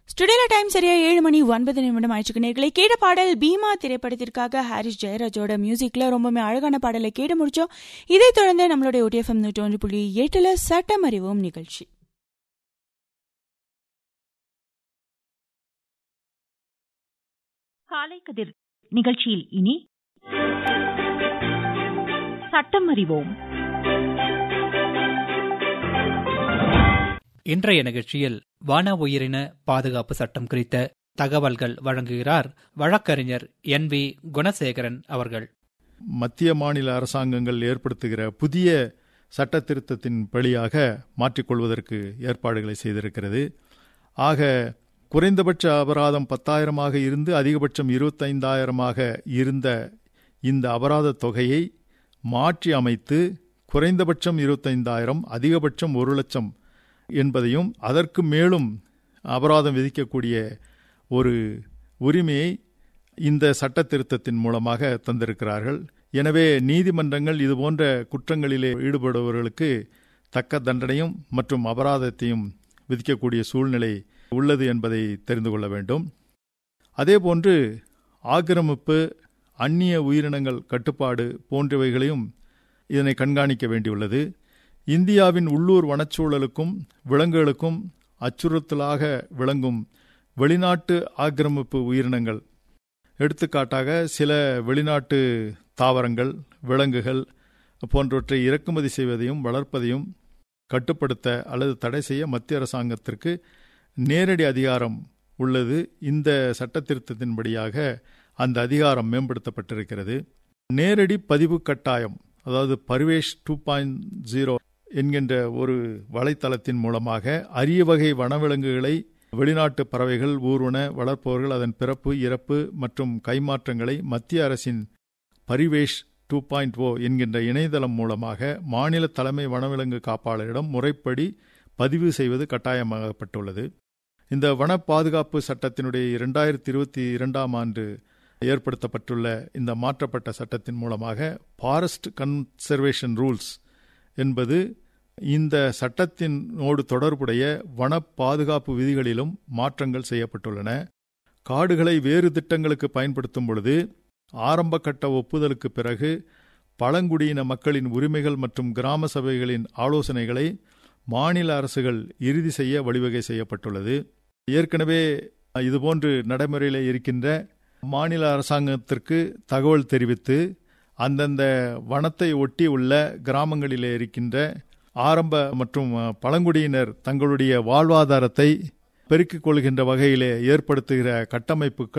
studio time சரியா ஏழு மணி ஒன்பது நிமிடம் ஆயிடுச்சு நேர்களை கேட்ட பாடல் பீமா திரைப்படத்திற்காக ஹாரிஸ் ஜெயராஜோட மியூசிக்ல ரொம்பவே அழகான பாடலை கேட்டு முடிச்சோம் இதைத் தொடர்ந்து நம்மளுடைய ஒடிஎஃப்எம் நூற்றி ஒன்று புள்ளி எட்டுல சட்டம் அறிவோம் நிகழ்ச்சி காலை கதிர் நிகழ்ச்சியில் இனி சட்டம் அறிவோம் இன்றைய நிகழ்ச்சியில் வன உயிரின பாதுகாப்பு சட்டம் குறித்த தகவல்கள் வழங்குகிறார் வழக்கறிஞர் என் வி குணசேகரன் அவர்கள் மத்திய மாநில அரசாங்கங்கள் ஏற்படுத்துகிற புதிய சட்ட திருத்தத்தின் வழியாக மாற்றிக்கொள்வதற்கு ஏற்பாடுகளை செய்திருக்கிறது ஆக குறைந்தபட்ச அபராதம் பத்தாயிரமாக இருந்து அதிகபட்சம் இருபத்தைந்தாயிரமாக இருந்த இந்த அபராத தொகையை மாற்றி அமைத்து குறைந்தபட்சம் இருபத்தைந்தாயிரம் அதிகபட்சம் ஒரு லட்சம் என்பதையும் அதற்கு மேலும் அபராதம் விதிக்கக்கூடிய ஒரு உரிமையை இந்த சட்ட திருத்தத்தின் மூலமாக தந்திருக்கிறார்கள் எனவே நீதிமன்றங்கள் இதுபோன்ற குற்றங்களிலே ஈடுபடுபவர்களுக்கு தக்க தண்டனையும் மற்றும் அபராதத்தையும் விதிக்கக்கூடிய சூழ்நிலை உள்ளது என்பதை தெரிந்து கொள்ள வேண்டும் அதேபோன்று ஆக்கிரமிப்பு அந்நிய உயிரினங்கள் கட்டுப்பாடு போன்றவைகளையும் இதனை கண்காணிக்க வேண்டியுள்ளது இந்தியாவின் உள்ளூர் வனச்சூழலுக்கும் விலங்குகளுக்கும் அச்சுறுத்தலாக விளங்கும் வெளிநாட்டு ஆக்கிரமிப்பு உயிரினங்கள் எடுத்துக்காட்டாக சில வெளிநாட்டு தாவரங்கள் விலங்குகள் போன்றவற்றை இறக்குமதி செய்வதையும் வளர்ப்பதையும் கட்டுப்படுத்த அல்லது தடை செய்ய மத்திய அரசாங்கத்திற்கு நேரடி அதிகாரம் உள்ளது இந்த சட்ட திருத்தத்தின்படியாக அந்த அதிகாரம் மேம்படுத்தப்பட்டிருக்கிறது நேரடி பதிவு கட்டாயம் அதாவது பர்வேஷ் டூ பாயிண்ட் ஜீரோ என்கின்ற ஒரு வலைத்தளத்தின் மூலமாக அரிய வகை வனவிலங்குகளை வெளிநாட்டு பறவைகள் ஊர்வன வளர்ப்பவர்கள் அதன் பிறப்பு இறப்பு மற்றும் கைமாற்றங்களை மத்திய அரசின் பரிவேஷ் டூ பாயிண்ட் ஓ என்கின்ற இணையதளம் மூலமாக மாநில தலைமை வனவிலங்கு காப்பாளரிடம் முறைப்படி பதிவு செய்வது கட்டாயமாகப்பட்டுள்ளது இந்த வன பாதுகாப்பு சட்டத்தினுடைய இரண்டாயிரத்தி இருபத்தி இரண்டாம் ஆண்டு ஏற்படுத்தப்பட்டுள்ள இந்த மாற்றப்பட்ட சட்டத்தின் மூலமாக ஃபாரஸ்ட் கன்சர்வேஷன் ரூல்ஸ் என்பது இந்த சட்டத்தினோடு தொடர்புடைய வன பாதுகாப்பு விதிகளிலும் மாற்றங்கள் செய்யப்பட்டுள்ளன காடுகளை வேறு திட்டங்களுக்கு பயன்படுத்தும் பொழுது ஆரம்ப கட்ட ஒப்புதலுக்கு பிறகு பழங்குடியின மக்களின் உரிமைகள் மற்றும் கிராம சபைகளின் ஆலோசனைகளை மாநில அரசுகள் இறுதி செய்ய வழிவகை செய்யப்பட்டுள்ளது ஏற்கனவே இதுபோன்று நடைமுறையில் இருக்கின்ற மாநில அரசாங்கத்திற்கு தகவல் தெரிவித்து அந்தந்த வனத்தை ஒட்டி உள்ள கிராமங்களிலே இருக்கின்ற ஆரம்ப மற்றும் பழங்குடியினர் தங்களுடைய வாழ்வாதாரத்தை பெருக்கிக் கொள்கின்ற வகையிலே ஏற்படுத்துகிற கட்டமைப்புகள்